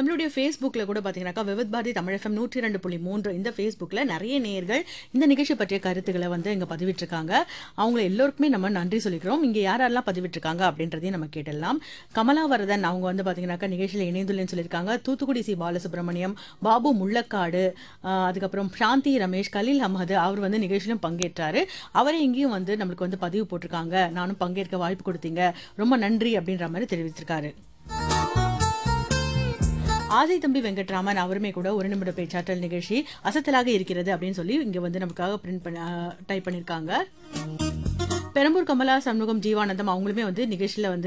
நம்மளுடைய ஃபேஸ்புக்கில் கூட பார்த்தீங்கன்னாக்கா விவித் பாரதி தமிழ் எஃப்எம் நூற்றி ரெண்டு புள்ளி மூன்று இந்த ஃபேஸ்புக்கில் நிறைய நேயர்கள் இந்த நிகழ்ச்சி பற்றிய கருத்துக்களை வந்து இங்கே பதிவிட்டிருக்காங்க அவங்கள எல்லோருக்குமே நம்ம நன்றி சொல்லிக்கிறோம் இங்கே யார் யாரெல்லாம் பதிவிட்டிருக்காங்க அப்படின்றதையும் நம்ம கேட்டுடலாம் கமலாவரதன் அவங்க வந்து பார்த்தீங்கன்னாக்கா நிகழ்ச்சியில் இணைந்துள்ளேன்னு சொல்லியிருக்காங்க தூத்துக்குடி சி பாலசுப்ரமணியம் பாபு முள்ளக்காடு ஆஹ் அதுக்கப்புறம் சாந்தி ரமேஷ் கலீல் அஹமது அவர் வந்து நிகழ்ச்சியிலும் பங்கேற்றாரு அவரே இங்கேயும் வந்து நம்மளுக்கு வந்து பதிவு போட்டிருக்காங்க நானும் பங்கேற்க வாய்ப்பு கொடுத்தீங்க ரொம்ப நன்றி அப்படின்ற மாதிரி தெரிவித்திருக்காரு ஆதி தம்பி வெங்கட்ராமன் அவருமே கூட ஒரு நிமிட பேச்சாற்றல் நிகழ்ச்சி அசத்தலாக இருக்கிறது அப்படின்னு சொல்லி இங்க வந்து நமக்காக பிரிண்ட் பண்ண டைப் பண்ணிருக்காங்க பெரம்பூர் கமலா சண்முகம் ஜீவானந்தம் அவங்களுமே வந்து நிகழ்ச்சியில வந்து